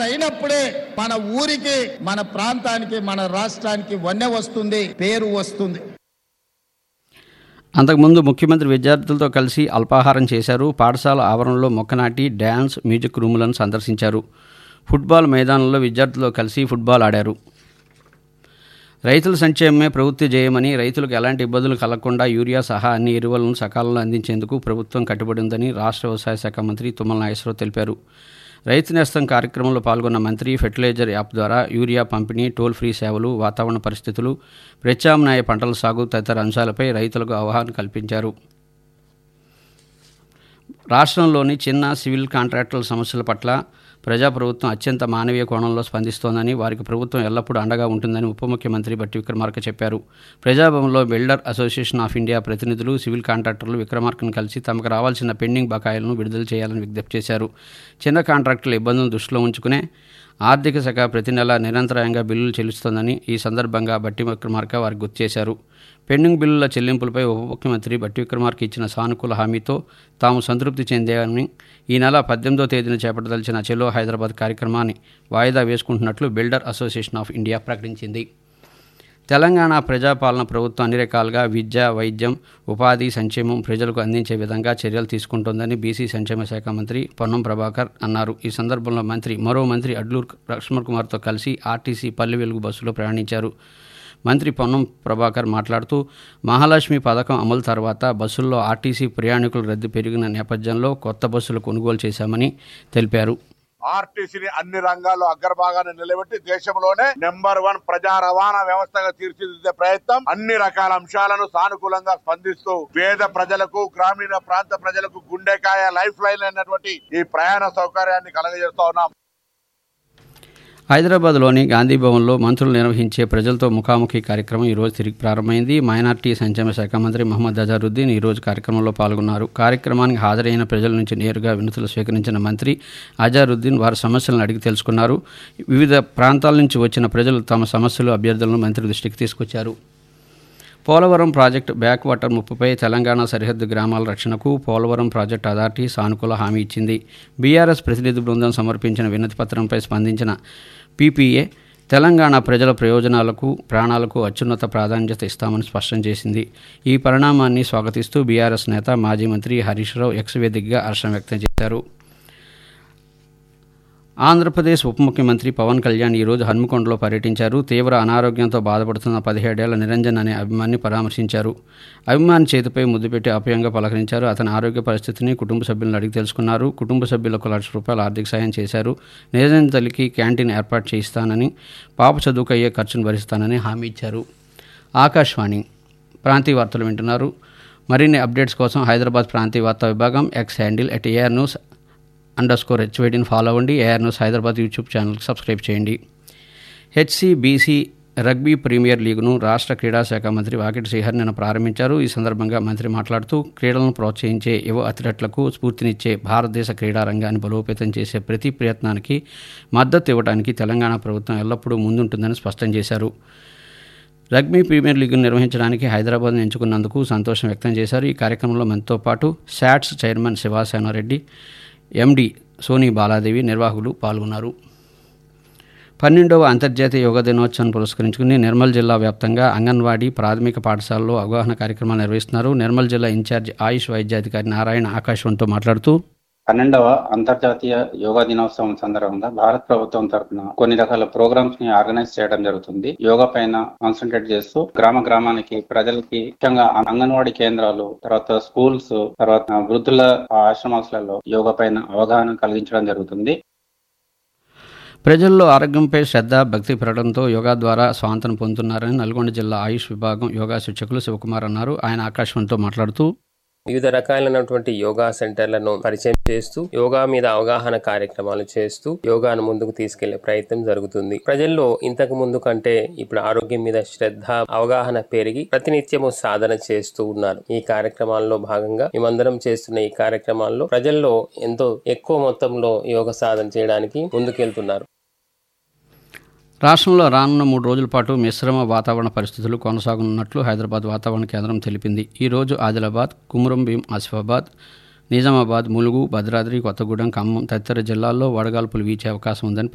అయినప్పుడే మన ఊరికి మన ప్రాంతానికి మన రాష్ట్రానికి వన్నె వస్తుంది పేరు వస్తుంది అంతకుముందు ముఖ్యమంత్రి విద్యార్థులతో కలిసి అల్పాహారం చేశారు పాఠశాల ఆవరణలో మొక్కనాటి డ్యాన్స్ మ్యూజిక్ రూములను సందర్శించారు ఫుట్బాల్ మైదానంలో విద్యార్థులతో కలిసి ఫుట్బాల్ ఆడారు రైతుల సంక్షేమమే ప్రభుత్వ జయమని రైతులకు ఎలాంటి ఇబ్బందులు కలగకుండా యూరియా సహా అన్ని ఎరువులను సకాలంలో అందించేందుకు ప్రభుత్వం కట్టుబడి ఉందని రాష్ట్ర వ్యవసాయ శాఖ మంత్రి తుమ్మల నాగేశ్వరరావు తెలిపారు రైతు నేస్తం కార్యక్రమంలో పాల్గొన్న మంత్రి ఫెర్టిలైజర్ యాప్ ద్వారా యూరియా పంపిణీ టోల్ ఫ్రీ సేవలు వాతావరణ పరిస్థితులు ప్రత్యామ్నాయ పంటల సాగు తదితర అంశాలపై రైతులకు అవగాహన కల్పించారు రాష్ట్రంలోని చిన్న సివిల్ కాంట్రాక్టర్ల సమస్యల పట్ల ప్రజాప్రభుత్వం అత్యంత మానవీయ కోణంలో స్పందిస్తోందని వారికి ప్రభుత్వం ఎల్లప్పుడూ అండగా ఉంటుందని ఉప ముఖ్యమంత్రి బట్టి విక్రమార్క చెప్పారు ప్రజాభవన్లో బిల్డర్ అసోసియేషన్ ఆఫ్ ఇండియా ప్రతినిధులు సివిల్ కాంట్రాక్టర్లు విక్రమార్కను కలిసి తమకు రావాల్సిన పెండింగ్ బకాయిలను విడుదల చేయాలని విజ్ఞప్తి చేశారు చిన్న కాంట్రాక్టుల ఇబ్బందులను దృష్టిలో ఉంచుకునే ఆర్థిక శాఖ ప్రతి నెల నిరంతరాయంగా బిల్లులు చెల్లిస్తోందని ఈ సందర్భంగా బట్టి విక్రమార్క వారికి గుర్తు చేశారు పెండింగ్ బిల్లుల చెల్లింపులపై ఉప ముఖ్యమంత్రి బట్టి విక్రమార్క ఇచ్చిన సానుకూల హామీతో తాము సంతృప్తి చెందామని ఈ నెల పద్దెనిమిదో తేదీన చేపట్టదలిచిన చెలో హైదరాబాద్ కార్యక్రమాన్ని వాయిదా వేసుకుంటున్నట్లు బిల్డర్ అసోసియేషన్ ఆఫ్ ఇండియా ప్రకటించింది తెలంగాణ ప్రజాపాలన ప్రభుత్వం అన్ని రకాలుగా విద్య వైద్యం ఉపాధి సంక్షేమం ప్రజలకు అందించే విధంగా చర్యలు తీసుకుంటోందని బీసీ సంక్షేమ శాఖ మంత్రి పొన్నం ప్రభాకర్ అన్నారు ఈ సందర్భంలో మంత్రి మరో మంత్రి అడ్లూరు లక్ష్మణ్ కుమార్తో కలిసి ఆర్టీసీ పల్లె వెలుగు బస్సులో ప్రయాణించారు మంత్రి పొన్నం ప్రభాకర్ మాట్లాడుతూ మహాలక్ష్మి పథకం అమలు తర్వాత బస్సుల్లో ఆర్టీసీ ప్రయాణికుల రద్దీ పెరిగిన నేపథ్యంలో కొత్త బస్సులు కొనుగోలు చేశామని తెలిపారు ఆర్టీసీని అన్ని రంగాల్లో అగ్రభాగాన్ని నిలబెట్టి దేశంలోనే నెంబర్ వన్ ప్రజా రవాణా వ్యవస్థగా తీర్చిదిద్దే ప్రయత్నం అన్ని రకాల అంశాలను సానుకూలంగా స్పందిస్తూ పేద ప్రజలకు గ్రామీణ ప్రాంత ప్రజలకు గుండెకాయ లైఫ్ లైన్ అయినటువంటి ఈ ప్రయాణ సౌకర్యాన్ని కలగజేస్తా ఉన్నాం హైదరాబాద్లోని గాంధీ భవన్లో మంత్రులు నిర్వహించే ప్రజలతో ముఖాముఖి కార్యక్రమం ఈరోజు తిరిగి ప్రారంభమైంది మైనార్టీ సంక్షేమ శాఖ మంత్రి మహమ్మద్ అజారుద్దీన్ ఈరోజు కార్యక్రమంలో పాల్గొన్నారు కార్యక్రమానికి హాజరైన ప్రజల నుంచి నేరుగా వినతులు స్వీకరించిన మంత్రి అజారుద్దీన్ వారి సమస్యలను అడిగి తెలుసుకున్నారు వివిధ ప్రాంతాల నుంచి వచ్చిన ప్రజలు తమ సమస్యలు అభ్యర్థులను మంత్రి దృష్టికి తీసుకొచ్చారు పోలవరం ప్రాజెక్టు బ్యాక్ వాటర్ ముప్పుపై తెలంగాణ సరిహద్దు గ్రామాల రక్షణకు పోలవరం ప్రాజెక్టు అథారిటీ సానుకూల హామీ ఇచ్చింది బీఆర్ఎస్ ప్రతినిధి బృందం సమర్పించిన వినతి పత్రంపై స్పందించిన పీపీఏ తెలంగాణ ప్రజల ప్రయోజనాలకు ప్రాణాలకు అత్యున్నత ప్రాధాన్యత ఇస్తామని స్పష్టం చేసింది ఈ పరిణామాన్ని స్వాగతిస్తూ బీఆర్ఎస్ నేత మాజీ మంత్రి హరీష్ రావు ఎక్స్ వేదికగా హర్షం వ్యక్తం చేశారు ఆంధ్రప్రదేశ్ ఉప ముఖ్యమంత్రి పవన్ కళ్యాణ్ ఈరోజు హన్మకొండలో పర్యటించారు తీవ్ర అనారోగ్యంతో బాధపడుతున్న పదిహేడేళ్ల నిరంజన్ అనే అభిమాన్ని పరామర్శించారు అభిమాని చేతిపై ముద్దు పెట్టి ఆప్యాయంగా పలకరించారు అతని ఆరోగ్య పరిస్థితిని కుటుంబ సభ్యులను అడిగి తెలుసుకున్నారు కుటుంబ సభ్యులకు లక్ష రూపాయల ఆర్థిక సాయం చేశారు నిరంజన్ తల్లికి క్యాంటీన్ ఏర్పాటు చేయిస్తానని పాప చదువుకు అయ్యే ఖర్చును భరిస్తానని హామీ ఇచ్చారు ఆకాశవాణి ప్రాంతీయ వార్తలు వింటున్నారు మరిన్ని అప్డేట్స్ కోసం హైదరాబాద్ ప్రాంతీయ వార్తా విభాగం X handle at AR news underscore హెచ్వేడిని ఫాలో అవ్వండి ఏఆర్ న్యూస్ హైదరాబాద్ యూట్యూబ్ ఛానల్కి సబ్స్క్రైబ్ చేయండి హెచ్సిబీసీ రగ్బీ ప్రీమియర్ లీగ్ను రాష్ట్ర క్రీడా శాఖ మంత్రి వాకిటి శ్రీహర్ నిన్న ప్రారంభించారు ఈ సందర్భంగా మంత్రి మాట్లాడుతూ క్రీడలను ప్రోత్సహించే యువ అథ్లెట్లకు స్ఫూర్తినిచ్చే భారతదేశ క్రీడా రంగాన్ని బలోపేతం చేసే ప్రతి ప్రయత్నానికి మద్దతు ఇవ్వడానికి తెలంగాణ ప్రభుత్వం ఎల్లప్పుడూ ముందుంటుందని స్పష్టం చేశారు రగ్బీ ప్రీమియర్ లీగ్ను నిర్వహించడానికి హైదరాబాద్ను ఎంచుకున్నందుకు సంతోషం వ్యక్తం చేశారు ఈ కార్యక్రమంలో మనతో పాటు SATS chairman Shivasena Reddy MD Soni Baladevi నిర్వాహకులు పాల్గొన్నారు పన్నెండవ అంతర్జాతీయ యోగా దినోత్సవం పురస్కరించుకుని నిర్మల్ జిల్లా వ్యాప్తంగా అంగన్వాడీ ప్రాథమిక పాఠశాలలో అవగాహన కార్యక్రమాలు నిర్వహిస్తున్నారు నిర్మల్ జిల్లా ఇన్ఛార్జ్ ఆయుష్ వైద్యాధికారి నారాయణ ఆకాశవాణితో మాట్లాడుతూ పన్నెండవ అంతర్జాతీయ యోగా దినోత్సవం సందర్భంగా భారత ప్రభుత్వం తరఫున కొన్ని రకాల ప్రోగ్రామ్స్ ని ఆర్గనైజ్ చేయడం జరుగుతుంది యోగా పైన కాన్సన్ట్రేట్ చేస్తూ గ్రామ గ్రామానికి ప్రజలకి ముఖ్యంగా అంగన్వాడీ కేంద్రాలు తర్వాత స్కూల్స్ తర్వాత వృద్ధుల ఆశ్రమాలలో యోగా పైన అవగాహన కలిగించడం జరుగుతుంది ప్రజల్లో ఆరోగ్యంపై శ్రద్ధ భక్తి పెరగడంతో యోగా ద్వారా స్వాంతన పొందుతున్నారని నల్గొండ జిల్లా ఆయుష్ విభాగం యోగా శిక్షకులు శివకుమార్ అన్నారు ఆయన ఆకాశవాణితో మాట్లాడుతూ వివిధ రకాలైనటువంటి యోగా సెంటర్లను పరిచయం చేస్తూ యోగా మీద అవగాహన కార్యక్రమాలు చేస్తూ యోగాను ముందుకు తీసుకెళ్లే ప్రయత్నం జరుగుతుంది ప్రజల్లో ఇంతకు ముందు కంటే ఇప్పుడు ఆరోగ్యం మీద శ్రద్ధ అవగాహన పెరిగి ప్రతినిత్యము సాధన చేస్తూ ఉన్నారు ఈ కార్యక్రమాల్లో భాగంగా మేమందరం చేస్తున్న ఈ కార్యక్రమాల్లో ప్రజల్లో ఎంతో ఎక్కువ మొత్తంలో యోగ సాధన చేయడానికి ముందుకెళ్తున్నారు రాష్ట్రంలో రానున్న మూడు రోజుల పాటు మిశ్రమ వాతావరణ పరిస్థితులు కొనసాగనున్నట్లు హైదరాబాద్ వాతావరణ కేంద్రం తెలిపింది ఈ రోజు ఆదిలాబాద్ కుమురం భీం ఆసిఫాబాద్ నిజామాబాద్ ములుగు భద్రాద్రి కొత్తగూడెం ఖమ్మం తదితర జిల్లాల్లో వడగాల్పులు వీచే అవకాశం ఉందని